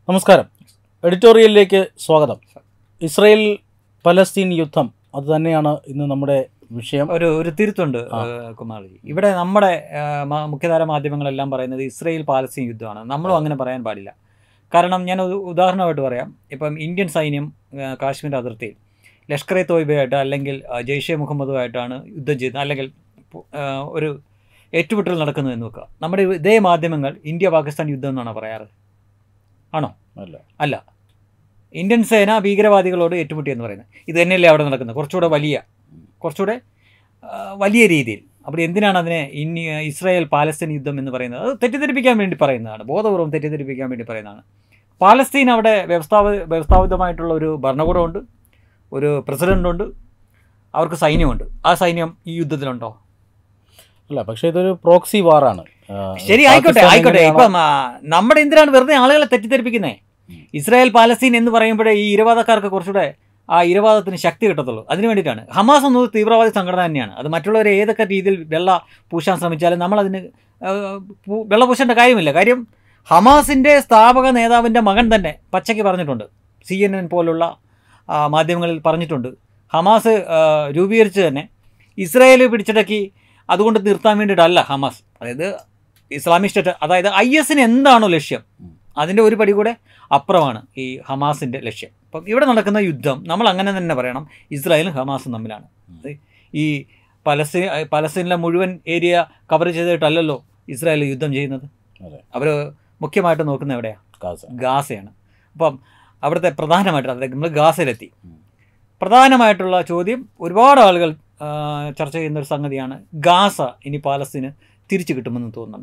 നമസ്കാരം എഡിറ്റോറിയലിലേക്ക് സ്വാഗതം Israel Palestine യുദ്ധം അത് തന്നെയാണ് ഇന്ന് നമ്മുടെ വിഷയം ഒരു ഒരു തിരുത്തുണ്ട് ആ. ഏഹ് കുമാർജി ഇവിടെ നമ്മുടെ ഏഹ്, മ- മുഖ്യധാര മാധ്യമങ്ങളെല്ലാം പറയുന്നത് ഇസ്രയേൽ പാലസ്തീൻ യുദ്ധമാണ് നമ്മളും അങ്ങനെ പറയാൻ പാടില്ല കാരണം ഞാൻ ഒരു ഉദാഹരണമായിട്ട് പറയാം ഇപ്പം ഇന്ത്യൻ സൈന്യം ഏഹ്, കാശ്മീർ അതിർത്തിയിൽ ലഷ്കർ എ തോയ്ബയായിട്ട് അല്ലെങ്കിൽ ആ, ജെയ്ഷെ മുഹമ്മദുമായിട്ടാണ് യുദ്ധം ചെയ്യുന്നത് അല്ലെങ്കിൽ പു- ഏഹ്, ഒരു ഏറ്റുമുട്ടൽ നടക്കുന്നത് എന്ന് വെക്കുക നമ്മുടെ ഇതേ മാധ്യമങ്ങൾ ഇന്ത്യ പാകിസ്ഥാൻ യുദ്ധം എന്നാണ് പറയാറ് ആണോ അല്ല അല്ല ഇന്ത്യൻ സേന ഭീകരവാദികളോട് ഏറ്റുമുട്ടി എന്ന് പറയുന്നത് ഇത് തന്നെയല്ലേ അവിടെ നടക്കുന്നത് കുറച്ചുകൂടെ വലിയ കുറച്ചുകൂടെ ആ, വലിയ രീതിയിൽ അപ്പോൾ എന്തിനാണ് അതിനെ ഇന്ത്യ ഇസ്രായേൽ പാലസ്തീൻ യുദ്ധം എന്ന് പറയുന്നത് അത് തെറ്റിദ്ധരിപ്പിക്കാൻ വേണ്ടി പറയുന്നതാണ് ബോധപൂർവ്വം തെറ്റിദ്ധരിപ്പിക്കാൻ വേണ്ടി പറയുന്നതാണ് പാലസ്തീൻ അവിടെ വ്യവസ്ഥാപ വ്യവസ്ഥാപിതമായിട്ടുള്ള ഒരു ഭരണകൂടമുണ്ട് ഒരു പ്രസിഡൻ്റുണ്ട് അവർക്ക് സൈന്യമുണ്ട് ആ സൈന്യം ഈ യുദ്ധത്തിലുണ്ടോ അല്ല പക്ഷേ ഇതൊരു പ്രോക്സി വാറാണ് ആ, ശരി ആയിക്കോട്ടെ പാകിസ്ഥാൻ ആയിക്കോട്ടെ എങ്ങനെയാണോ- ഇപ്പം ആ, നമ്മുടെ എന്തിനാണ് വെറുതെ ആളുകളെ തെറ്റിദ്ധരിപ്പിക്കുന്നത് ഉം. ഇസ്രായേൽ പാലസ്തീൻ എന്ന് പറയുമ്പോഴേ ഈ ഇരവാദക്കാർക്ക് കുറച്ചുകൂടെ ആ ഇരവാദത്തിന് ശക്തി കിട്ടത്തുള്ളൂ അതിന് വേണ്ടിയിട്ടാണ് ഹമാസ് എന്നത് തീവ്രവാദി സംഘടന തന്നെയാണ് അത് മറ്റുള്ളവരെ ഏതൊക്കെ രീതിയിൽ വെള്ള പൂശാൻ ശ്രമിച്ചാലും നമ്മളതിന് ആ, പൂ- വെള്ള പൂശേണ്ട കാര്യമില്ല കാര്യം ഹമാസിൻ്റെ സ്ഥാപക നേതാവിൻ്റെ മകൻ തന്നെ പച്ചയ്ക്ക് പറഞ്ഞിട്ടുണ്ട് സി എൻ എൻ പോലുള്ള ആ, മാധ്യമങ്ങളിൽ പറഞ്ഞിട്ടുണ്ട് ഹമാസ് ആ, രൂപീകരിച്ച് തന്നെ ഇസ്രായേൽ പിടിച്ചടക്കി അതുകൊണ്ട് നിർത്താൻ വേണ്ടിയിട്ടല്ല ഹമാസ് അതായത് ഇസ്ലാമിക് സ്റ്റേറ്റ് അതായത് ഐ എസിന് എന്താണോ ലക്ഷ്യം ഉം. അതിൻ്റെ ഒരു പടി കൂടെ അപ്പുറമാണ് ഈ ഹമാസിൻ്റെ ലക്ഷ്യം അപ്പം ഇവിടെ നടക്കുന്ന യുദ്ധം നമ്മൾ അങ്ങനെ തന്നെ പറയണം ഇസ്രായേലും ഹമാസും തമ്മിലാണ് ഉം. അത് ഈ പലസ്തീൻ പലസ്തീനിലെ മുഴുവൻ ഏരിയ കവർ ചെയ്തിട്ടല്ലല്ലോ ഇസ്രായേൽ യുദ്ധം ചെയ്യുന്നത് അതെ. അവർ മുഖ്യമായിട്ട് നോക്കുന്നത് എവിടെയാണ് ഗാസ. ഗാസയാണ് അപ്പം അവിടുത്തെ പ്രധാനമായിട്ട് അതായത് നമ്മൾ ഗാസയിലെത്തി ഉം. പ്രധാനമായിട്ടുള്ള ചോദ്യം ഒരുപാട് ആളുകൾ ആ, ചർച്ച ചെയ്യുന്ന ഒരു സംഗതിയാണ് ഗാസ ഇനി പാലസ്തീന് തിരിച്ചു കിട്ടുമെന്ന് തോന്നുന്നുണ്ടോ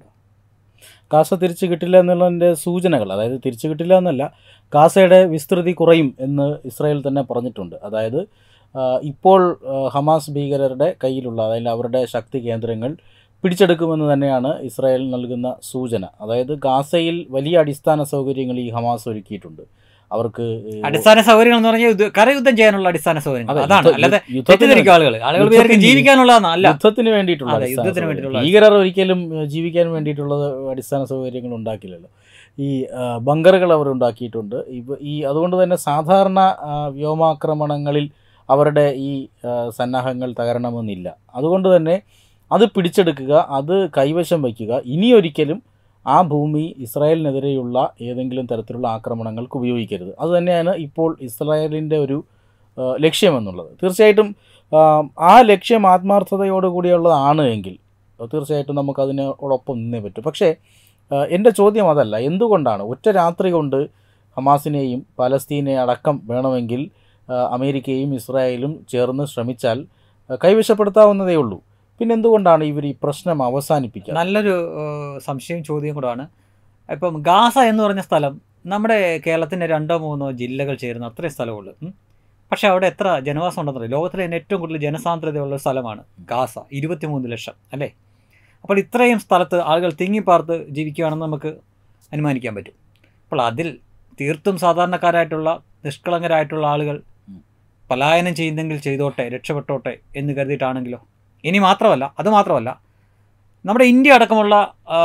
ഗാസ തിരിച്ചു കിട്ടില്ല എന്നുള്ളതിൻ്റെ സൂചനകൾ അതായത് തിരിച്ചു കിട്ടില്ല എന്നല്ല ഗാസയുടെ വിസ്തൃതി കുറയും എന്ന് ഇസ്രായേൽ തന്നെ പറഞ്ഞിട്ടുണ്ട് അതായത് ആ, ഇപ്പോൾ ആ, ഹമാസ് ഭീകരരുടെ കയ്യിലുള്ള അതായത് അവരുടെ ശക്തി കേന്ദ്രങ്ങൾ പിടിച്ചെടുക്കുമെന്ന് തന്നെയാണ് ഇസ്രായേൽ നൽകുന്ന സൂചന അതായത് ഗാസയിൽ വലിയ അടിസ്ഥാന സൗകര്യങ്ങൾ ഈ ഹമാസ് ഒരുക്കിയിട്ടുണ്ട് അവർക്ക് ഈ അടിസ്ഥാന സൗകര്യങ്ങൾ എന്ന് പറഞ്ഞാൽ യുദ്ധ- കരയുദ്ധം ചെയ്യാനുള്ള അടിസ്ഥാന സൗകര്യങ്ങൾ അതെ, അതാണ് യുദ്ധ- അല്ലാതെ യുദ്ധത്തിന് തെറ്റിദ്ധരിക്കും ആളുകൾ ആളുകൾ യുദ്ധത്തിന് വിചാരിക്കും ജീവിക്കാനുള്ളതാണ് അല്ല യുദ്ധത്തിന് വേണ്ടിയിട്ടുള്ള അതെ, അടിസ്ഥാന യുദ്ധത്തിന് സൗകര്യം. വേണ്ടിയിട്ടുള്ള ഭീകരർ ഒരിക്കലും ഏഹ്, ജീവിക്കാൻ വേണ്ടിയിട്ടുള്ള അടിസ്ഥാന സൗകര്യങ്ങൾ ഉണ്ടാക്കില്ലല്ലോ ഈ ആ, ബങ്കറുകൾ അവർ ഉണ്ടാക്കിയിട്ടുണ്ട് ഇവ ഈ അതുകൊണ്ട് തന്നെ സാധാരണ ആ, വ്യോമാക്രമണങ്ങളിൽ അവരുടെ ഈ ആ, സന്നാഹങ്ങൾ തകരണമെന്നില്ല അതുകൊണ്ട് തന്നെ അത് പിടിച്ചെടുക്കുക അത് കൈവശം വയ്ക്കുക ഇനിയൊരിക്കലും ആ ഭൂമി ഇസ്രായേലിനെതിരെയുള്ള ഏതെങ്കിലും തരത്തിലുള്ള ആക്രമണങ്ങൾക്ക് ഉപയോഗിക്കരുത് അതുതന്നെയാണ് ഇപ്പോൾ ഇസ്രായേലിൻ്റെ ഒരു ആ, ലക്ഷ്യമെന്നുള്ളത് തീർച്ചയായിട്ടും ആ, ആ ലക്ഷ്യം ആത്മാർത്ഥതയോടുകൂടിയുള്ളതാണ് എങ്കിൽ തീർച്ചയായിട്ടും നമുക്കതിനോടൊപ്പം നിന്നേ പറ്റും പക്ഷേ ആ, എൻ്റെ ചോദ്യം അതല്ല എന്തുകൊണ്ടാണ് ഒറ്റ രാത്രി കൊണ്ട് ഹമാസിനെയും പലസ്തീനെ അടക്കം വേണമെങ്കിൽ ആ, അമേരിക്കയും ഇസ്രായേലും ചേർന്ന് ശ്രമിച്ചാൽ ആ, കൈവശപ്പെടുത്താവുന്നതേ ഉള്ളൂ പിന്നെ എന്തുകൊണ്ടാണ് ഇവർ ഈ പ്രശ്നം അവസാനിപ്പിക്കുക നല്ലൊരു ഏഹ്, സംശയം ചോദ്യം കൂടാണ് ഇപ്പം ഗാസ എന്ന് പറഞ്ഞ സ്ഥലം നമ്മുടെ കേരളത്തിൻ്റെ രണ്ടോ മൂന്നോ ജില്ലകൾ ചേരുന്ന അത്രയും സ്ഥലമുള്ളൂ ഉം. പക്ഷേ അവിടെ എത്ര ജനവാസം ഉണ്ടെന്നറിയോ ലോകത്തിലെ തന്നെ ഏറ്റവും കൂടുതൽ ജനസാന്ദ്രതയുള്ള ഒരു സ്ഥലമാണ് ഗാസ ഇരുപത്തിമൂന്ന് ലക്ഷം അല്ലേ അപ്പോൾ ഇത്രയും സ്ഥലത്ത് ആളുകൾ തിങ്ങിപ്പാർത്ത് ജീവിക്കുകയാണെന്ന് നമുക്ക് അനുമാനിക്കാൻ പറ്റും അപ്പോൾ അതിൽ തീർത്തും സാധാരണക്കാരായിട്ടുള്ള നിഷ്കളങ്കരായിട്ടുള്ള ആളുകൾ ഉം. പലായനം ചെയ്യുന്നെങ്കിൽ ചെയ്തോട്ടെ രക്ഷപ്പെട്ടോട്ടെ എന്ന് കരുതിയിട്ടാണെങ്കിലോ ഇനി മാത്രമല്ല അത് മാത്രമല്ല നമ്മുടെ ഇന്ത്യ അടക്കമുള്ള ആ,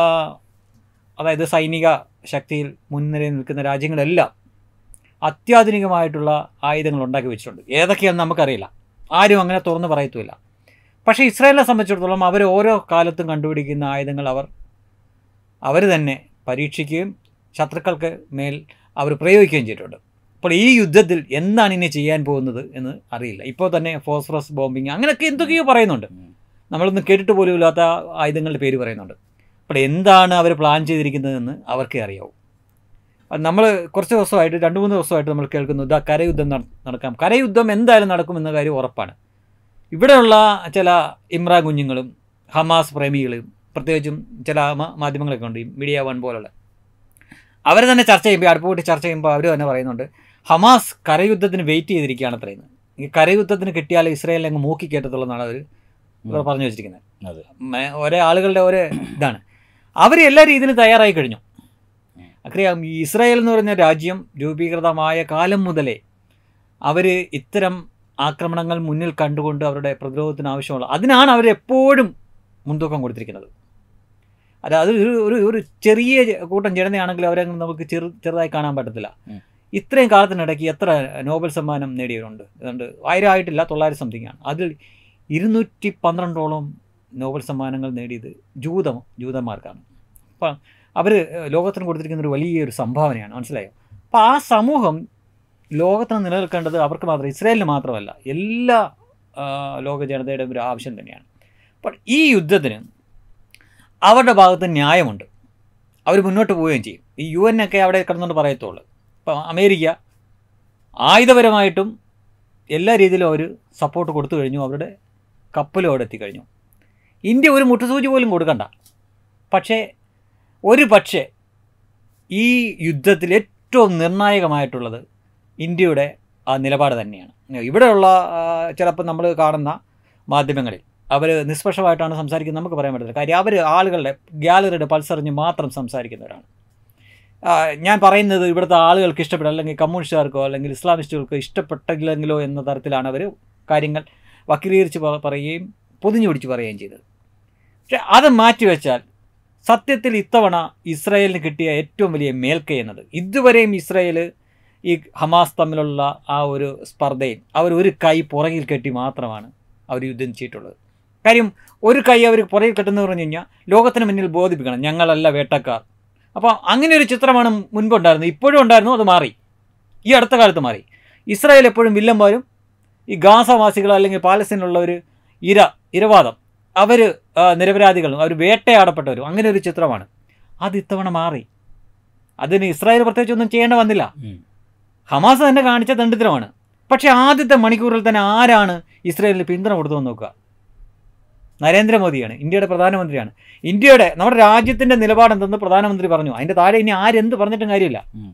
അതായത് സൈനിക ശക്തിയിൽ മുൻനിരയിൽ നിൽക്കുന്ന രാജ്യങ്ങളെല്ലാം അത്യാധുനികമായിട്ടുള്ള ആയുധങ്ങൾ ഉണ്ടാക്കി വെച്ചിട്ടുണ്ട് ഏതൊക്കെയാണെന്ന് നമുക്കറിയില്ല ആരും അങ്ങനെ തുറന്ന് പറയത്തുമില്ല പക്ഷേ ഇസ്രായേലിനെ സംബന്ധിച്ചിടത്തോളം അവർ ഓരോ കാലത്തും കണ്ടുപിടിക്കുന്ന ആയുധങ്ങൾ അവർ അവർ തന്നെ പരീക്ഷിക്കുകയും ശത്രുക്കൾക്ക് മേൽ അവർ പ്രയോഗിക്കുകയും ചെയ്തിട്ടുണ്ട് അപ്പോൾ ഈ യുദ്ധത്തിൽ എന്താണ് ഇനി ചെയ്യാൻ പോകുന്നത് എന്ന് അറിയില്ല ഇപ്പോൾ തന്നെ ഫോസ്ഫറസ് ബോംബിങ് അങ്ങനെയൊക്കെ എന്തൊക്കെയോ പറയുന്നുണ്ട് നമ്മളൊന്നും കേട്ടിട്ട് പോലും ഇല്ലാത്ത ആയുധങ്ങളുടെ പേര് പറയുന്നുണ്ട് അപ്പോൾ എന്താണ് അവർ പ്ലാൻ ചെയ്തിരിക്കുന്നതെന്ന് അവർക്കേ അറിയാവൂ നമ്മൾ കുറച്ച് ദിവസമായിട്ട് രണ്ട് മൂന്ന് ദിവസമായിട്ട് നമ്മൾ കേൾക്കുന്നു ഇതാ കരയുദ്ധം നട- നടക്കാം കരയുദ്ധം എന്തായാലും നടക്കുമെന്ന കാര്യം ഉറപ്പാണ് ഇവിടെയുള്ള ചില ഇമ്രാൻ കുഞ്ഞുങ്ങളും ഹമാസ് പ്രേമികളും പ്രത്യേകിച്ചും ചില മാ- മാധ്യമങ്ങളൊക്കെ ഉണ്ട് ഈ മീഡിയ വൺ പോലുള്ള അവർ തന്നെ ചർച്ച ചെയ്യുമ്പോൾ അടുപ്പ് കൂട്ടി ചർച്ച ചെയ്യുമ്പോൾ അവർ തന്നെ പറയുന്നുണ്ട് ഹമാസ് കരയുദ്ധത്തിന് വെയിറ്റ് ചെയ്തിരിക്കുകയാണ് പറയുന്നത് ഈ കരയുദ്ധത്തിന് കിട്ടിയാൽ ഇസ്രായേലിനെ അങ്ങ് മൂക്കി കയറ്റത്തുള്ളൂ എന്നാണ് അവർ ഇവർ പറഞ്ഞു വെച്ചിരിക്കുന്നത് അതെ. മേ- ഒരേ ആളുകളുടെ ഒരു ഇതാണ് അവർ എല്ലാ രീതിയിലും തയ്യാറായി കഴിഞ്ഞു അറിയാം ഈ ഇസ്രായേൽ എന്ന് പറഞ്ഞ രാജ്യം രൂപീകൃതമായ കാലം മുതലേ അവർ ഇത്തരം ആക്രമണങ്ങൾ മുന്നിൽ കണ്ടുകൊണ്ട് അവരുടെ പ്രതിരോധത്തിന് ആവശ്യമുള്ള അതിനാണ് അവർ എപ്പോഴും മുൻതൂക്കം കൊടുത്തിരിക്കുന്നത് അത് അത് ഒരു ഒരു ഒരു ചെറിയ കൂട്ടം ജനതയാണെങ്കിൽ അവരെ നമുക്ക് ചെറു ചെറുതായി കാണാൻ പറ്റത്തില്ല ഉം. ഇത്രയും കാലത്തിനിടയ്ക്ക് എത്ര നോബൽ സമ്മാനം നേടിയവരുണ്ട് ഏതാണ്ട് ആയിരം ആയിട്ടില്ല തൊള്ളായിരം സംതിങ് ആണ് അതിൽ ഇരുന്നൂറ്റി പന്ത്രണ്ടോളം നോബൽ സമ്മാനങ്ങൾ നേടിയത് ജൂതം ജൂതന്മാർക്കാണ് അപ്പം അവർ ലോകത്തിന് കൊടുത്തിരിക്കുന്ന ഒരു വലിയൊരു സംഭാവനയാണ് മനസ്സിലായോ അപ്പോൾ ആ സമൂഹം ലോകത്തിന് നിലനിൽക്കേണ്ടത് അവർക്ക് മാത്രം ഇസ്രായേലിന് മാത്രമല്ല എല്ലാ ആ, ലോക ജനതയുടെയും ഒരു ആവശ്യം തന്നെയാണ് അപ്പോൾ ഈ യുദ്ധത്തിന് അവരുടെ ഭാഗത്ത് ന്യായമുണ്ട് അവർ മുന്നോട്ട് പോവുകയും ചെയ്യും ഈ യു എൻ ഒക്കെ അവിടെ കിടന്നുകൊണ്ട് പറയത്തുള്ളൂ ഇപ്പം അമേരിക്ക ആയുധപരമായിട്ടും എല്ലാ രീതിയിലും അവർ സപ്പോർട്ട് കൊടുത്തു കഴിഞ്ഞു അവരുടെ കപ്പലും അവിടെ എത്തിക്കഴിഞ്ഞു ഇന്ത്യ ഒരു മുട്ടുസൂചി പോലും കൊടുക്കണ്ട പക്ഷേ ഒരു പക്ഷേ ഈ യുദ്ധത്തിൽ ഏറ്റവും നിർണായകമായിട്ടുള്ളത് ഇന്ത്യയുടെ ആ നിലപാട് തന്നെയാണ് ഇവിടെയുള്ള ആ, ചിലപ്പോൾ നമ്മൾ കാണുന്ന മാധ്യമങ്ങളിൽ അവർ നിഷ്പക്ഷമായിട്ടാണ് സംസാരിക്കുന്നത് നമുക്ക് പറയാൻ പറ്റില്ല കാര്യം അവർ ആളുകളുടെ ഗ്യാലറിയുടെ പൾസറിഞ്ഞ് മാത്രം സംസാരിക്കുന്നവരാണ് ആ, ഞാൻ പറയുന്നത് ഇവിടുത്തെ ആളുകൾക്ക് ഇഷ്ടപ്പെടില്ല അല്ലെങ്കിൽ കമ്മ്യൂണിസ്റ്റുകാർക്കോ അല്ലെങ്കിൽ ഇസ്ലാമിസ്റ്റുകൾക്കോ ഇഷ്ടപ്പെട്ടില്ലെങ്കിലോ എന്ന തരത്തിലാണ് അവർ കാര്യങ്ങൾ വക്രീകരിച്ച് പ- പറയുകയും പൊതിഞ്ഞു പിടിച്ച് പറയുകയും ചെയ്തത് പക്ഷെ അത് മാറ്റിവെച്ചാൽ സത്യത്തിൽ ഇത്തവണ ഇസ്രായേലിന് കിട്ടിയ ഏറ്റവും വലിയ മേൽക്കൈ എന്നത് ഇതുവരെയും ഇസ്രായേൽ ഈ ഹമാസ് തമ്മിലുള്ള ആ ഒരു സ്പർദ്ധയും അവർ ഒരു കൈ പുറകിൽ കെട്ടി മാത്രമാണ് അവർ യുദ്ധം ചെയ്തിട്ടുള്ളത് കാര്യം ഒരു കൈ അവർ പുറകിൽ കെട്ടുന്നത് പറഞ്ഞു കഴിഞ്ഞാൽ ലോകത്തിന് മുന്നിൽ ബോധിപ്പിക്കണം ഞങ്ങളല്ല വേട്ടക്കാർ അപ്പോൾ അങ്ങനെ ഒരു ചിത്രമാണ് മുൻപുണ്ടായിരുന്നത് ഇപ്പോഴും ഉണ്ടായിരുന്നു അത് മാറി ഈ അടുത്ത കാലത്ത് മാറി ഇസ്രായേൽ എപ്പോഴും വില്ലന്മാരും ഈ ഗാസവാസികൾ അല്ലെങ്കിൽ പാലസ്തീനിലുള്ളവർ ഇര ഇരവാദം അവർ നിരപരാധികളും അവർ വേട്ടയാടപ്പെട്ടവരും അങ്ങനെ ഒരു ചിത്രമാണ് അത് ഇത്തവണ മാറി അതിന് ഇസ്രായേൽ പ്രത്യേകിച്ച് ഒന്നും ചെയ്യേണ്ട വന്നില്ല ഉം. ഹമാസ് തന്നെ കാണിച്ച ദണ്ഡിതരമാണ് പക്ഷേ ആദ്യത്തെ മണിക്കൂറിൽ തന്നെ ആരാണ് ഇസ്രായേലിന് പിന്തുണ കൊടുത്തതെന്ന് നോക്കുക നരേന്ദ്രമോദിയാണ് ഇന്ത്യയുടെ പ്രധാനമന്ത്രിയാണ് ഇന്ത്യയുടെ നമ്മുടെ രാജ്യത്തിൻ്റെ നിലപാടെന്തെന്ന് പ്രധാനമന്ത്രി പറഞ്ഞു അതിൻ്റെ താഴെ ഇനി ആരെന്ത് പറഞ്ഞിട്ടും കാര്യമില്ല ഉം.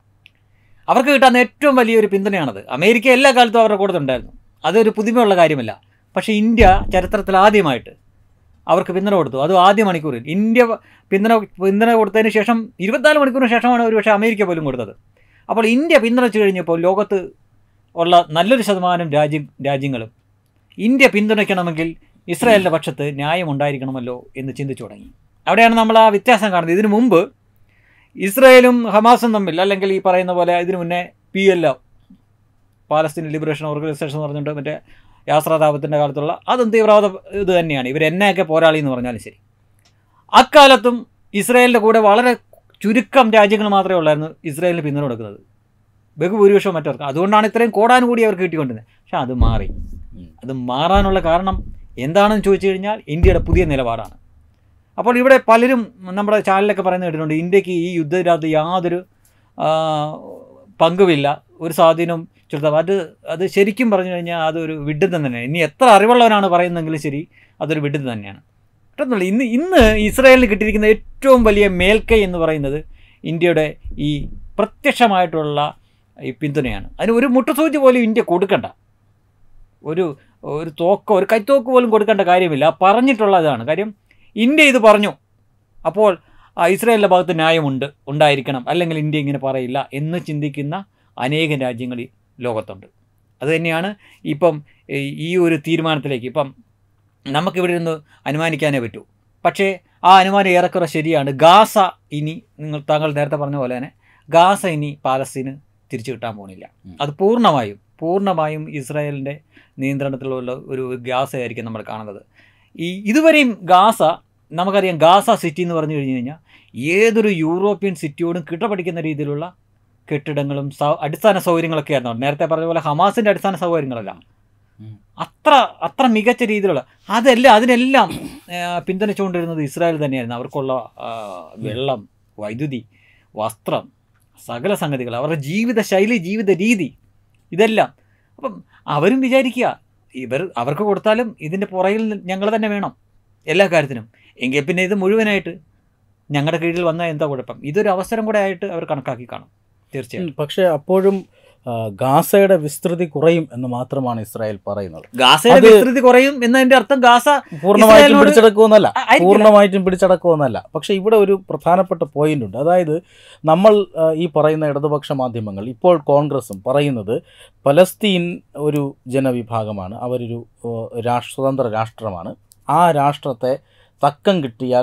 അവർക്ക് കിട്ടാവുന്ന ഏറ്റവും വലിയൊരു പിന്തുണയാണത് അമേരിക്ക എല്ലാ കാലത്തും അവരുടെ കൂടെ ഉണ്ടായിരുന്നു അതൊരു പുതുമയുള്ള കാര്യമല്ല പക്ഷേ ഇന്ത്യ ചരിത്രത്തിൽ ആദ്യമായിട്ട് അവർക്ക് പിന്തുണ കൊടുത്തു അത് ആദ്യ മണിക്കൂറിൽ ഇന്ത്യ പിന്തുണ പിന്തുണ കൊടുത്തതിന് ശേഷം ഇരുപത്തിനാല് മണിക്കൂറിന് ശേഷമാണ് ഒരുപക്ഷെ അമേരിക്ക പോലും കൊടുത്തത് അപ്പോൾ ഇന്ത്യ പിന്തുണച്ചു കഴിഞ്ഞപ്പോൾ ലോകത്ത് ഉള്ള നല്ലൊരു ശതമാനം രാജ്യം രാജ്യങ്ങളും ഇന്ത്യ പിന്തുണയ്ക്കണമെങ്കിൽ ഇസ്രായേലിൻ്റെ പക്ഷത്ത് ന്യായം ഉണ്ടായിരിക്കണമല്ലോ എന്ന് ചിന്തിച്ചു തുടങ്ങി അവിടെയാണ് നമ്മൾ ആ വ്യത്യാസം കാണുന്നത് ഇതിനു മുമ്പ് ഇസ്രായേലും ഹമാസും തമ്മിൽ അല്ലെങ്കിൽ ഈ പറയുന്ന പോലെ ഇതിനു മുന്നേ P L O Palestine liberation organisation എന്ന് പറഞ്ഞിട്ട് മറ്റേ യാസ്ര റാവത്തിൻ്റെ കാലത്തുള്ള അതും തീവ്രവാദ ഇത് തന്നെയാണ് ഇവർ എന്നെയൊക്കെ പോരാളി എന്ന് പറഞ്ഞാലും ശരി അക്കാലത്തും ഇസ്രായേലിൻ്റെ കൂടെ വളരെ ചുരുക്കം രാജ്യങ്ങൾ മാത്രമേ ഉള്ളായിരുന്നു ഇസ്രായേലിന് പിന്തുണ കൊടുക്കുന്നത് ബഹുഭൂരിപക്ഷം മറ്റവർക്ക് അതുകൊണ്ടാണ് ഇത്രയും കോടാനുകൂടി അവർക്ക് കിട്ടിക്കൊണ്ടിരുന്നത് പക്ഷെ അത് മാറി ഉം. അത് മാറാനുള്ള കാരണം എന്താണെന്ന് ചോദിച്ചു കഴിഞ്ഞാൽ ഇന്ത്യയുടെ പുതിയ നിലപാടാണ് അപ്പോൾ ഇവിടെ പലരും നമ്മുടെ ചാനലിലൊക്കെ പറയുന്നത് കേട്ടിട്ടുണ്ട് ഇന്ത്യക്ക് ഈ യുദ്ധത്തിനകത്ത് യാതൊരു ആ, പങ്കുമില്ല ഒരു സ്വാധീനവും ചെലുത്താം അത് അത് ശരിക്കും പറഞ്ഞു കഴിഞ്ഞാൽ അതൊരു വിഡിത്തം തന്നെയാണ് ഇനി എത്ര അറിവുള്ളവനാണ് പറയുന്നതെങ്കിലും ശരി അതൊരു വിഡിത്തം തന്നെയാണ് പെട്ടെന്നുള്ള ഇന്ന് ഇന്ന് ഇസ്രായേലിന് കിട്ടിയിരിക്കുന്ന ഏറ്റവും വലിയ മേൽക്കൈ എന്ന് പറയുന്നത് ഇന്ത്യയുടെ ഈ പ്രത്യക്ഷമായിട്ടുള്ള ഈ പിന്തുണയാണ് അതിന് ഒരു മുട്ടുസൂചി പോലും ഇന്ത്യ കൊടുക്കണ്ട ഒരു ഒരു തോക്കോ ഒരു കൈത്തോക്ക് പോലും കൊടുക്കേണ്ട കാര്യമില്ല പറഞ്ഞിട്ടുള്ളതാണ് കാര്യം ഇന്ത്യ ഇത് പറഞ്ഞു അപ്പോൾ ആ, ഇസ്രായേലിൻ്റെ ഭാഗത്ത് ന്യായമുണ്ട് ഉണ്ടായിരിക്കണം അല്ലെങ്കിൽ ഇന്ത്യ ഇങ്ങനെ പറയില്ല എന്ന് ചിന്തിക്കുന്ന അനേകം രാജ്യങ്ങൾ ഈ ലോകത്തുണ്ട് അതുതന്നെയാണ് ഇപ്പം ഈ- ഈ ഒരു തീരുമാനത്തിലേക്ക് ഇപ്പം നമുക്കിവിടെ നിന്ന് അനുമാനിക്കാനേ പറ്റൂ പക്ഷേ ആ അനുമാനം ഏറെക്കുറെ ശരിയാണ് ഗാസ ഇനി നിങ്ങൾ താങ്കൾ നേരത്തെ പറഞ്ഞ പോലെ തന്നെ ഗാസ ഇനി പാലസ്തീന് തിരിച്ചു കിട്ടാൻ പോകുന്നില്ല ഉം. അത് പൂർണ്ണമായും പൂർണ്ണമായും ഇസ്രായേലിൻ്റെ നിയന്ത്രണത്തിലുള്ള ഒരു ഗാസയായിരിക്കും നമ്മൾ കാണുന്നത് ഈ ഇതുവരെയും ഗാസ നമുക്കറിയാം ഗാസ സിറ്റി എന്ന് പറഞ്ഞു കഴിഞ്ഞു കഴിഞ്ഞാൽ ഏതൊരു യൂറോപ്യൻ സിറ്റിയോടും കിട്ടപടിക്കുന്ന രീതിയിലുള്ള കെട്ടിടങ്ങളും സൗ അടിസ്ഥാന സൗകര്യങ്ങളൊക്കെ ആയിരുന്നു നേരത്തെ പറഞ്ഞ പോലെ ഹമാസിൻ്റെ അടിസ്ഥാന സൗകര്യങ്ങളല്ല ഉം. അത്ര അത്ര മികച്ച രീതിയിലുള്ള അതെല്ലാം അതിനെല്ലാം ആ, പിന്തുണച്ചുകൊണ്ടിരുന്നത് ഇസ്രായേൽ തന്നെയായിരുന്നു അവർക്കുള്ള ആ, വെള്ളം വൈദ്യുതി വസ്ത്രം സകല സംഗതികൾ അവരുടെ ജീവിത ശൈലി ജീവിത രീതി ഇതെല്ലാം അപ്പം അവരും വിചാരിക്കുക ഇവർ അവർക്ക് കൊടുത്താലും ഇതിൻ്റെ പുറകിൽ ഞങ്ങൾ തന്നെ വേണം എല്ലാ കാര്യത്തിനും എങ്കിൽ പിന്നെ ഇത് മുഴുവനായിട്ട് ഞങ്ങളുടെ കീഴിൽ വന്നാൽ എന്താ കുഴപ്പം ഇതൊരു അവസരം കൂടെ ആയിട്ട് അവർ കണക്കാക്കി കാണും തീർച്ചയായും ഉം, പക്ഷേ അപ്പോഴും ആ, ഗാസയുടെ വിസ്തൃതി കുറയും എന്ന് മാത്രമാണ് ഇസ്രായേൽ പറയുന്നത് ഗാസയുടെ അത് വിസ്തൃതി കുറയും എന്നതിന്റെ അർത്ഥം ഗാസ പൂർണ്ണമായിട്ടും ഇസ്രായേലിനോട് പിടിച്ചടക്കുമെന്നല്ല ആ, ആയിരിക്കില്ല. പൂർണ്ണമായിട്ടും പിടിച്ചടക്കുമെന്നല്ല പക്ഷേ ഇവിടെ ഒരു പ്രധാനപ്പെട്ട പോയിന്റ് ഉണ്ട് അതായത് നമ്മൾ ആ, ഈ പറയുന്ന ഇടതുപക്ഷ മാധ്യമങ്ങൾ ഇപ്പോൾ കോൺഗ്രസും പറയുന്നത് പലസ്തീൻ ഒരു ജനവിഭാഗമാണ് അവരൊരു ആ, രാഷ്ട്ര സ്വതന്ത്ര രാഷ്ട്രമാണ് ആ രാഷ്ട്രത്തെ തക്കം കിട്ടിയാൽ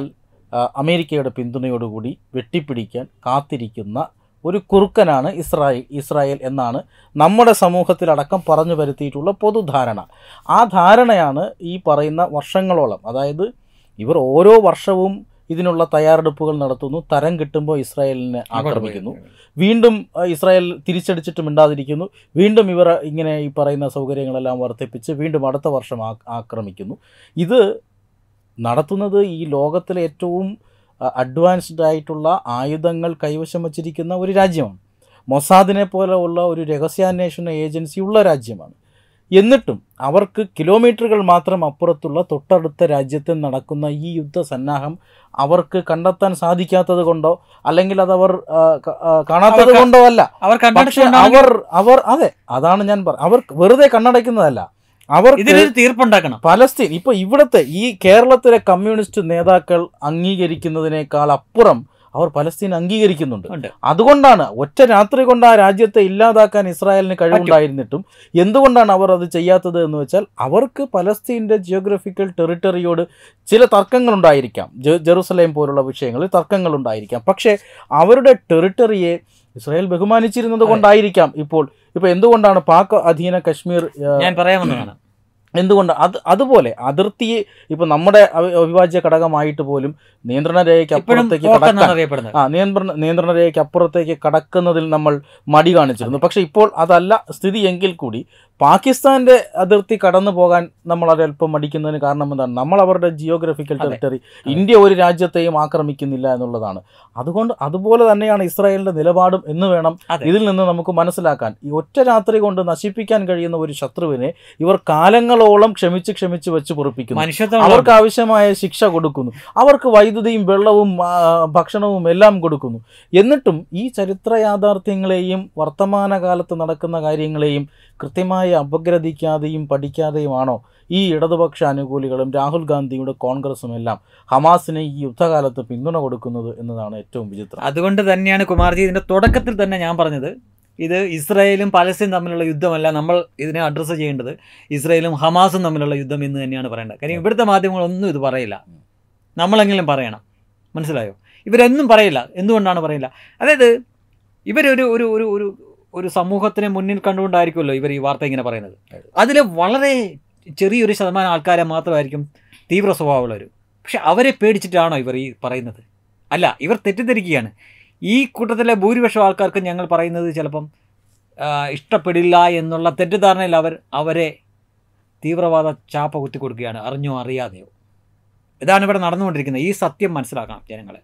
ആ, അമേരിക്കയുടെ പിന്തുണയോടുകൂടി വെട്ടിപ്പിടിക്കാൻ കാത്തിരിക്കുന്ന ഒരു കുറുക്കനാണ് ഇസ്രായേൽ ഇസ്രായേൽ എന്നാണ് നമ്മുടെ സമൂഹത്തിലടക്കം പറഞ്ഞു വരുത്തിയിട്ടുള്ള പൊതുധാരണ ആ ധാരണയാണ് ഈ പറയുന്ന വർഷങ്ങളോളം അതായത് ഇവർ ഓരോ വർഷവും ഇതിനുള്ള തയ്യാറെടുപ്പുകൾ നടത്തുന്നു തരം കിട്ടുമ്പോൾ ഇസ്രായേലിനെ ആക്രമിക്കുന്നു വീണ്ടും ആ, ഇസ്രായേൽ തിരിച്ചടിച്ചിട്ട് മിണ്ടാതിരിക്കുന്നു വീണ്ടും ഇവർ ഇങ്ങനെ ഈ പറയുന്ന സൗകര്യങ്ങളെല്ലാം വർദ്ധിപ്പിച്ച് വീണ്ടും അടുത്ത വർഷം ആ- ആക്രമിക്കുന്നു ഇത് നടത്തുന്നത് ഈ ലോകത്തിലെ ഏറ്റവും അഡ്വാൻസ്ഡ് ആയിട്ടുള്ള ആയുധങ്ങൾ കൈവശം വച്ചിരിക്കുന്ന ഒരു രാജ്യമാണ് മൊസാദിനെ പോലെയുള്ള ഒരു രഹസ്യാന്വേഷണ ഏജൻസി ഉള്ള രാജ്യമാണ് എന്നിട്ടും അവർക്ക് കിലോമീറ്ററുകൾ മാത്രം അപ്പുറത്തുള്ള തൊട്ടടുത്ത രാജ്യത്ത് നടക്കുന്ന ഈ യുദ്ധസന്നാഹം അവർക്ക് കണ്ടെത്താൻ സാധിക്കാത്തത് കൊണ്ടോ അല്ലെങ്കിൽ അത് അവർ ആ, ക- ആ, കാണാത്തത് അവർക്ക് കൊണ്ടോ അല്ല അവർ പക്ഷെ കണ്ടടിച്ചുകൊണ്ടാണ് അവർ അവർ അതെ അതാണ് ഞാൻ പറ അവർ വെറുതെ കണ്ണടയ്ക്കുന്നതല്ല അവർ ഇതിനൊരു തീർപ്പുണ്ടാക്കണം പലസ്തീൻ ഇപ്പൊ ഇവിടുത്തെ ഈ കേരളത്തിലെ കമ്മ്യൂണിസ്റ്റ് നേതാക്കൾ അംഗീകരിക്കുന്നതിനേക്കാൾ അപ്പുറം അവർ പലസ്തീൻ അംഗീകരിക്കുന്നുണ്ട് ഉണ്ട് അതുകൊണ്ടാണ് ഒറ്റ രാത്രി കൊണ്ട് ആ രാജ്യത്തെ ഇല്ലാതാക്കാൻ ഇസ്രായേലിന് കഴിവുണ്ടായിരുന്നിട്ടും എന്തുകൊണ്ടാണ് അവർ അത് ചെയ്യാത്തത് എന്ന് വെച്ചാൽ അവർക്ക് പലസ്തീൻ്റെ ജിയോഗ്രഫിക്കൽ ടെറിട്ടറിയോട് ചില തർക്കങ്ങളുണ്ടായിരിക്കാം ജെ- ജെറുസലേം പോലുള്ള വിഷയങ്ങളിൽ തർക്കങ്ങളുണ്ടായിരിക്കാം പക്ഷേ അവരുടെ ടെറിട്ടറിയെ ഇസ്രായേൽ ബഹുമാനിച്ചിരുന്നത് കൊണ്ടായിരിക്കാം ഇപ്പോൾ ഇപ്പോൾ എന്തുകൊണ്ടാണ് പാക് അധീന കശ്മീർ ആ, ഞാൻ പറയാമെന്നതാണ് എന്തുകൊണ്ട് അത് അതുപോലെ അതിർത്തിയെ ഇപ്പൊ നമ്മുടെ അവ- അവിഭാജ്യ ഘടകമായിട്ട് പോലും നിയന്ത്രണ രേഖയ്ക്ക് ഇപ്പോഴും അപ്പുറത്തേക്ക് പോക്ക് എന്നാണ് കടക്കാൻ അറിയപ്പെടുന്നത് ആ നിയന്ത്രണ നിയന്ത്രണ രേഖയ്ക്ക് അപ്പുറത്തേക്ക് കടക്കുന്നതിൽ നമ്മൾ മടി കാണിച്ചിരുന്നു പക്ഷെ ഇപ്പോൾ അതല്ല സ്ഥിതി എങ്കിൽ കൂടി പാകിസ്ഥാന്റെ അതിർത്തി കടന്നു പോകാൻ നമ്മൾ അല്പം മടിക്കുന്നതിന് കാരണം എന്താണ് നമ്മൾ അവരുടെ ജിയോഗ്രഫിക്കൽ അതെ. ടെറിട്ടറി ഇന്ത്യ ഒരു രാജ്യത്തെയും ആക്രമിക്കുന്നില്ല എന്നുള്ളതാണ് അതുകൊണ്ട് അതുപോലെ തന്നെയാണ് ഇസ്രായേലിന്റെ നിലപാടും എന്ന് വേണം അതെ. ഇതിൽ നിന്ന് നമുക്ക് മനസ്സിലാക്കാൻ ഈ ഒറ്റ രാത്രി കൊണ്ട് നശിപ്പിക്കാൻ കഴിയുന്ന ഒരു ശത്രുവിനെ ഇവർ കാലങ്ങളോളം ക്ഷമിച്ച് ക്ഷമിച്ച് വെച്ച് പൊറുപ്പിക്കുന്നു മനുഷ്യത്വം അവർക്ക് ആവശ്യമായ ശിക്ഷ കൊടുക്കുന്നു അവർക്ക് വൈദ്യുതിയും വെള്ളവും ആ, ഭക്ഷണവും എല്ലാം കൊടുക്കുന്നു എന്നിട്ടും ഈ ചരിത്ര യാഥാർത്ഥ്യങ്ങളെയും വർത്തമാനകാലത്ത് നടക്കുന്ന കാര്യങ്ങളെയും കൃത്യമായി അപഗ്രഥിക്കാതെയും പഠിക്കാതെയുമാണോ ഈ ഇടതുപക്ഷ അനുകൂലികളും രാഹുൽ ഗാന്ധിയുടെ കോൺഗ്രസും എല്ലാം ഹമാസിന് ഈ യുദ്ധകാലത്ത് പിന്തുണ കൊടുക്കുന്നത് എന്നതാണ് ഏറ്റവും വിചിത്രം അതുകൊണ്ട് തന്നെയാണ് കുമാർജി ഇതിന്റെ തുടക്കത്തിൽ തന്നെ ഞാൻ പറഞ്ഞത് ഇത് ഇസ്രായേലും പലസ്തീൻ തമ്മിലുള്ള യുദ്ധമല്ല നമ്മൾ ഇതിനെ അഡ്രസ്സ് ചെയ്യേണ്ടത് ഇസ്രായേലും ഹമാസും തമ്മിലുള്ള യുദ്ധം എന്ന് തന്നെയാണ് പറയേണ്ടത് കാര്യം ഇവിടുത്തെ മാധ്യമങ്ങളൊന്നും ഇത് പറയില്ല നമ്മളെങ്കിലും പറയണം മനസ്സിലായോ ഇവരെന്നും പറയില്ല എന്തുകൊണ്ടാണ് പറയില്ല അതായത് ഇവരൊരു ഒരു ഒരു ഒരു ഒരു സമൂഹത്തിനെ മുന്നിൽ കണ്ടുകൊണ്ടായിരിക്കുമല്ലോ ഇവർ ഈ വാർത്ത ഇങ്ങനെ പറയുന്നത് അതിൽ വളരെ ചെറിയൊരു ശതമാനം ആൾക്കാരെ മാത്രമായിരിക്കും തീവ്ര സ്വഭാവമുള്ളവർ പക്ഷെ അവരെ പേടിച്ചിട്ടാണോ ഇവർ ഈ പറയുന്നത് അല്ല ഇവർ തെറ്റിദ്ധരിക്കുകയാണ് ഈ കൂട്ടത്തിലെ ഭൂരിപക്ഷം ആൾക്കാർക്ക് ഞങ്ങൾ പറയുന്നത് ചിലപ്പം ആ, ഇഷ്ടപ്പെടില്ല എന്നുള്ള തെറ്റിദ്ധാരണയിൽ അവർ അവരെ തീവ്രവാദ ചാപ്പ കുത്തി കൊടുക്കുകയാണ് അറിഞ്ഞോ അറിയാതെയോ ഇതാണ് ഇവിടെ നടന്നുകൊണ്ടിരിക്കുന്നത് ഈ സത്യം മനസ്സിലാക്കണം ജനങ്ങളെ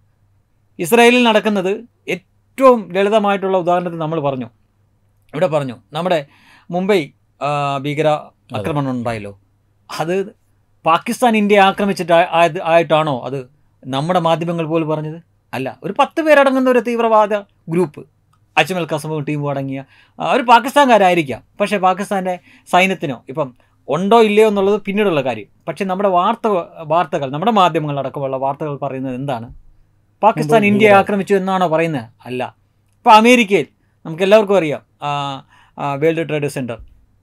ഇസ്രായേലിൽ നടക്കുന്നത് ഏറ്റവും ലളിതമായിട്ടുള്ള ഉദാഹരണത്തിൽ നമ്മൾ പറഞ്ഞു ഇവിടെ പറഞ്ഞു നമ്മുടെ മുംബൈ ആ, ഭീകര ആക്രമണം ഉണ്ടായല്ലോ അത് പാകിസ്ഥാൻ ഇന്ത്യയെ ആക്രമിച്ചിട്ട് ആ- ആയത് ആയിട്ടാണോ അത് നമ്മുടെ മാധ്യമങ്ങൾ പോലും പറഞ്ഞത് അല്ല ഒരു പത്ത് പേരടങ്ങുന്ന ഒരു തീവ്രവാദ ഗ്രൂപ്പ് അജ്മൽ കസമും ടീമും അടങ്ങിയ ആ, ഒരു പാകിസ്ഥാൻകാരായിരിക്കാം പക്ഷേ പാകിസ്ഥാൻ്റെ സൈന്യത്തിനോ ഇപ്പം ഉണ്ടോ ഇല്ലയോ എന്നുള്ളത് പിന്നീടുള്ള കാര്യം പക്ഷേ നമ്മുടെ വാർത്ത വാർത്തകൾ നമ്മുടെ മാധ്യമങ്ങൾ അടക്കമുള്ള വാർത്തകൾ പറയുന്നത് എന്താണ് പാകിസ്ഥാൻ മുമ്പ് ഇന്ത്യയെ ഭീകരവാദം. ആക്രമിച്ചു എന്നാണോ പറയുന്നത് അല്ല ഇപ്പോൾ അമേരിക്കയിൽ നമുക്ക് എല്ലാവർക്കും അറിയാം ആ, ആ, വേൾഡ് ട്രേഡ് സെൻറ്റർ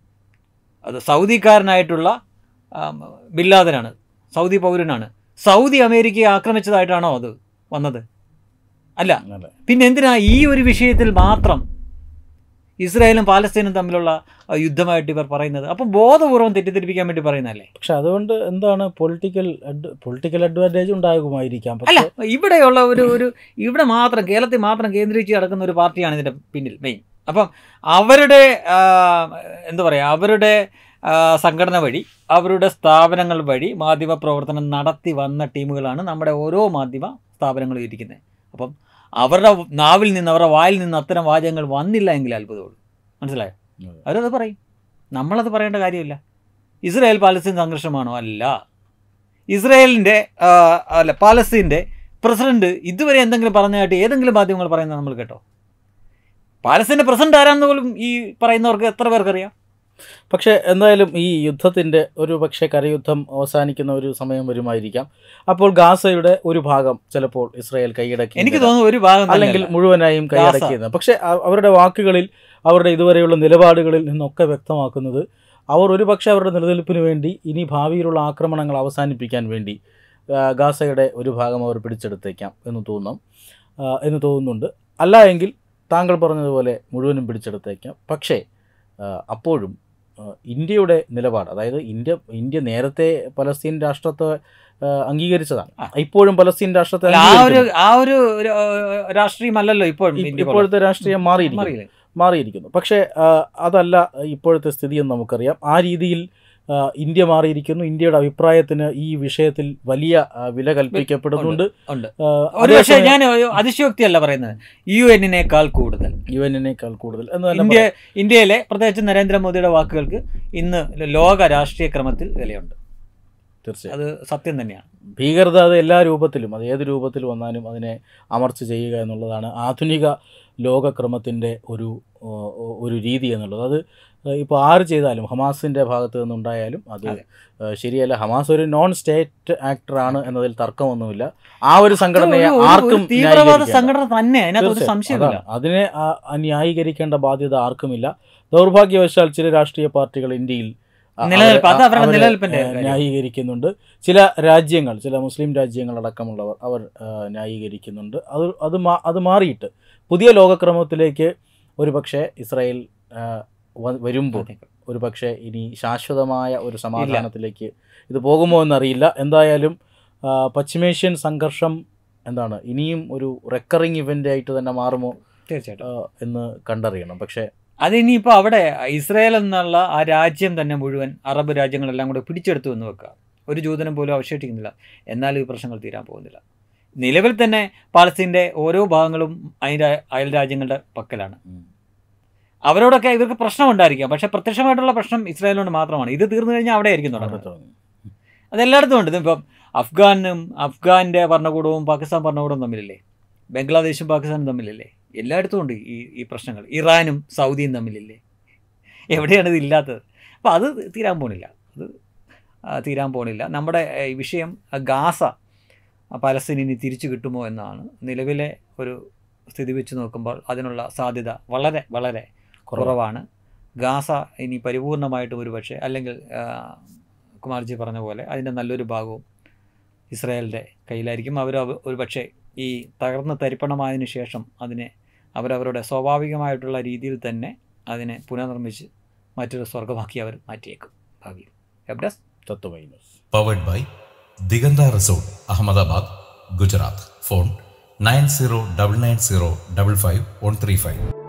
അത് സൗദിക്കാരനായിട്ടുള്ള ആ, ബില്ലാദനാണ് സൗദി പൗരനാണ് സൗദി അമേരിക്കയെ ആക്രമിച്ചതായിട്ടാണോ അത് വന്നത് അല്ല അല്ലേ പിന്നെ എന്തിനാ ഈ ഒരു വിഷയത്തിൽ മാത്രം ഇസ്രായേലും പാലസ്തീനും തമ്മിലുള്ള ആ, യുദ്ധമായിട്ട് ഇവർ പറയുന്നത് അപ്പം ബോധപൂർവ്വം തെറ്റിദ്ധരിപ്പിക്കാൻ വേണ്ടി പറയുന്നതല്ലേ പക്ഷെ അതുകൊണ്ട് എന്താണ് പൊളിറ്റിക്കൽ പൊളിറ്റിക്കൽ അഡ്വാൻറ്റേജ് ഉണ്ടാകുമായിരിക്കാം അല്ല പക്ഷേ ഇവിടെയുള്ള ഒരു ഒരു ഇവിടെ മാത്രം കേരളത്തിൽ മാത്രം കേന്ദ്രീകരിച്ച് നടക്കുന്ന ഒരു പാർട്ടിയാണ് ഇതിൻ്റെ പിന്നിൽ മെയിൻ അപ്പം അവരുടെ ആ, എന്താ പറയുക അവരുടെ ആ, സംഘടന വഴി അവരുടെ സ്ഥാപനങ്ങൾ വഴി മാധ്യമ പ്രവർത്തനം നടത്തി വന്ന ടീമുകളാണ് നമ്മുടെ ഓരോ മാധ്യമ സ്ഥാപനങ്ങളും ഇരിക്കുന്നത് അപ്പം അവരുടെ നാവിൽ നിന്ന് അവരുടെ വായിൽ നിന്ന് അത്തരം വാചകങ്ങൾ വന്നില്ല എങ്കിൽ അത്ഭുതമുള്ളൂ മനസ്സിലായോ അതെ. അവരത് പറയും നമ്മളത് പറയേണ്ട കാര്യമില്ല ഇസ്രായേൽ പാലസ്തീൻ സംഘർഷമാണോ അല്ല ഇസ്രായേലിൻ്റെ ആ, അല്ല പാലസ്തീൻ്റെ പ്രസിഡന്റ് ഇതുവരെ എന്തെങ്കിലും പറഞ്ഞതായിട്ട് ഏതെങ്കിലും മാധ്യമങ്ങൾ പറയുന്നത് നമ്മൾ കേട്ടോ പാലസ്തീൻ്റെ പ്രസിഡന്റ് ആരാണെന്ന് പോലും ഈ പറയുന്നവർക്ക് എത്ര പേർക്കറിയാം പക്ഷേ എന്തായാലും ഈ യുദ്ധത്തിൻ്റെ ഒരു പക്ഷേ കരയുദ്ധം അവസാനിക്കുന്ന ഒരു സമയം വരുമായിരിക്കാം അപ്പോൾ ഗാസയുടെ ഒരു ഭാഗം ചിലപ്പോൾ ഇസ്രായേൽ കൈയടക്കി എനിക്ക് തോന്നുന്നു ഒരു ഭാഗം തന്നെയല്ല. അല്ലെങ്കിൽ മുഴുവനായും കൈയടക്കിയെന്ന് പക്ഷേ അ- അവരുടെ വാക്കുകളിൽ അവരുടെ ഇതുവരെയുള്ള നിലപാടുകളിൽ നിന്നൊക്കെ വ്യക്തമാക്കുന്നത് അവർ ഒരു പക്ഷേ അവരുടെ നിലനിൽപ്പിന് വേണ്ടി ഇനി ഭാവിയിലുള്ള ആക്രമണങ്ങൾ അവസാനിപ്പിക്കാൻ വേണ്ടി ആ, ഗാസയുടെ ഒരു ഭാഗം അവർ പിടിച്ചെടുത്തേക്കാം എന്ന് തോന്നാം ആ, എന്ന് തോന്നുന്നുണ്ട് അല്ല എങ്കിൽ താങ്കൾ പറഞ്ഞതുപോലെ മുഴുവനും പിടിച്ചെടുത്തേക്കാം പക്ഷേ ആ, അപ്പോഴും ആ, ഇന്ത്യയുടെ നിലപാട് അതായത് ഇന്ത്യ ഇന്ത്യ നേരത്തെ പലസ്തീൻ രാഷ്ട്രത്തെ ആ, അംഗീകരിച്ചതാണ് ആ. ഇപ്പോഴും പലസ്തീൻ രാഷ്ട്രത്തെ അല്ല, ആ ഒരു അംഗീകരിക്കുന്നു. ആ ഒരു ഒരു, ഏഹ്, രാഷ്ട്രീയമല്ലല്ലോ ഇപ്പോഴും ഇ- ഇന്ത്യ ഇപ്പോഴത്തെ രാഷ്ട്രീയം മാറിയിരിക്കുന്നു മാറിയില്ലേ? മാറിയിരിക്കുന്നു പക്ഷേ ആ, അതല്ല ഇപ്പോഴത്തെ സ്ഥിതിയെന്ന് നമുക്കറിയാം ആ രീതിയിൽ ആ, ഇന്ത്യ മാറിയിരിക്കുന്നു ഇന്ത്യയുടെ അഭിപ്രായത്തിന് ഈ വിഷയത്തിൽ വലിയ ആ, വില കൽപ്പിക്കപ്പെടുന്നുണ്ട് ഉണ്ട് ആ, ഒരു പക്ഷേ അതേസമയം ഞാൻ ഒരു അതിശയോക്തിയല്ല പറയുന്നത് യു എന്നിനേക്കാൾ കൂടുതൽ യു എന്നിനേക്കാൾ കൂടുതൽ എന്ന് തന്നെ ഇന്ത്യ പറയാം. ഇന്ത്യയിലെ പ്രത്യേകിച്ച് നരേന്ദ്രമോദിയുടെ വാക്കുകൾക്ക് ഇന്ന് ലോക രാഷ്ട്രീയ ക്രമത്തിൽ വിലയുണ്ട് തീർച്ചയായും അത് സത്യം തന്നെയാണ് ഭീകരത അത് എല്ലാ രൂപത്തിലും അത് ഏത് രൂപത്തിൽ വന്നാലും അതിനെ അമർച്ച ചെയ്യുക എന്നുള്ളതാണ് ആധുനിക ലോകക്രമത്തിൻ്റെ ഒരു ഓ, ഓ, ഒരു രീതി എന്നുള്ളത് അത് ഇപ്പോൾ ആര് ചെയ്താലും ഹമാസിൻ്റെ ഭാഗത്ത് നിന്നുണ്ടായാലും അത് അതെ. ഏഹ്, ശരിയല്ല ഹമാസ് ഒരു നോൺ സ്റ്റേറ്റ് ആക്ടറാണ് എന്നതിൽ തർക്കമൊന്നുമില്ല ആ ഒരു സംഘടനയെ ഒരു- ഒരു- ഒരു ആർക്കും തീവ്രവാദ ന്യായീകരിക്കാൻ സംഘടന തന്നെ അതിനകത്ത് ഒരു തീർച്ചയായും. സംശയമില്ല അതാണ്. അതിനെ ആ, ആ ന്യായീകരിക്കേണ്ട ബാധ്യത ആർക്കുമില്ല ദൗർഭാഗ്യവശാൽ ചില രാഷ്ട്രീയ പാർട്ടികൾ ഇന്ത്യയിൽ ആ, നിലനിൽപ്പ് അത് അവരെ- അവരുടെ അവരെ, നിലനിൽപ്പിന്റെ ഏഹ്, കാര്യം. ന്യായീകരിക്കുന്നുണ്ട് ചില രാജ്യങ്ങൾ ചില മുസ്ലിം രാജ്യങ്ങൾ അടക്കമുള്ളവർ അവർ ഏഹ്, ന്യായീകരിക്കുന്നുണ്ട് അത് അത് മാ- അത് മാറിയിട്ട് പുതിയ ലോകക്രമത്തിലേക്ക് ഒരു പക്ഷേ ഇസ്രായേൽ ഏഹ്, വ- വരുമ്പോൾ ഒരു പക്ഷേ ഇനി ശാശ്വതമായ ഒരു സമാധാനത്തിലേക്ക് ഇത് പോകുമോ എന്നറിയില്ല എന്തായാലും ആ, പശ്ചിമേഷ്യൻ സംഘർഷം എന്താണ് ഇനിയും ഒരു റെക്കറിങ് ഇവൻ്റ് ആയിട്ട് തന്നെ മാറുമോ തീർച്ചയായിട്ടും ആ, എന്ന് കണ്ടറിയണം പക്ഷേ അതിനിപ്പോൾ അവിടെ ഇസ്രായേൽ എന്നുള്ള ആ രാജ്യം തന്നെ മുഴുവൻ അറബ് രാജ്യങ്ങളെല്ലാം കൂടെ പിടിച്ചെടുത്തു എന്ന് വെക്കുക ഒരു ജൂതനം പോലും അവശേഷിക്കുന്നില്ല എന്നാലും ഈ പ്രശ്നങ്ങൾ തീരാൻ പോകുന്നില്ല നിലവിൽ തന്നെ പാലസ്തീൻ്റെ ഓരോ ഭാഗങ്ങളും അതിൻ്റെ അയൽ രാജ്യങ്ങളുടെ പക്കലാണ് അവരോടൊക്കെ ഇവർക്ക് പ്രശ്നം ഉണ്ടായിരിക്കാം പക്ഷേ പ്രത്യക്ഷമായിട്ടുള്ള പ്രശ്നം ഇസ്രായേലിനോട് മാത്രമാണ് ഇത് തീർന്നു കഴിഞ്ഞാൽ അവിടെ ആയിരിക്കും അവിടെ തുടങ്ങുന്നത് തുടങ്ങി. അതെല്ലായിടത്തും ഉണ്ട് ഇതിപ്പം അഫ്ഗാനും അഫ്ഗാൻ്റെ ഭരണകൂടവും പാകിസ്ഥാൻ ഭരണകൂടവും തമ്മിലില്ലേ ബംഗ്ലാദേശും പാകിസ്ഥാനും തമ്മിലില്ലേ എല്ലായിടത്തും ഉണ്ട് ഈ ഈ പ്രശ്നങ്ങൾ ഇറാനും സൗദിയും തമ്മിലില്ലേ എവിടെയാണ് ഇത് ഇല്ലാത്തത് അപ്പോൾ അത് തീരാൻ പോണില്ല അത് ആ, തീരാൻ പോണില്ല നമ്മുടെ ഏ, ഈ വിഷയം ആ, ഗാസ ആ, പലസ്തീനിന് തിരിച്ചു കിട്ടുമോ എന്നാണ് നിലവിലെ ഒരു സ്ഥിതി വെച്ച് നോക്കുമ്പോൾ അതിനുള്ള സാധ്യത വളരെ വളരെ കുറവാണ് ഗാസ ഇനി പരിപൂർണമായിട്ടും ഒരു പക്ഷേ അല്ലെങ്കിൽ ആ, കുമാർജി പറഞ്ഞ പോലെ അതിൻ്റെ നല്ലൊരു ഭാഗവും ഇസ്രായേലിൻ്റെ കയ്യിലായിരിക്കും അവർ ഒരു പക്ഷേ ഈ തകർന്ന് തരിപ്പണമായതിനു ശേഷം അതിനെ അവരവരുടെ സ്വാഭാവികമായിട്ടുള്ള രീതിയിൽ തന്നെ അതിനെ പുനർനിർമ്മിച്ച് മറ്റൊരു സ്വർഗമാക്കി അവർ മാറ്റിയേക്കും ഭാവിയിൽ web desk Tatwamayi news powered by Diganta resort Ahmedabad Gujarat phone nine zero double nine zero double five one three five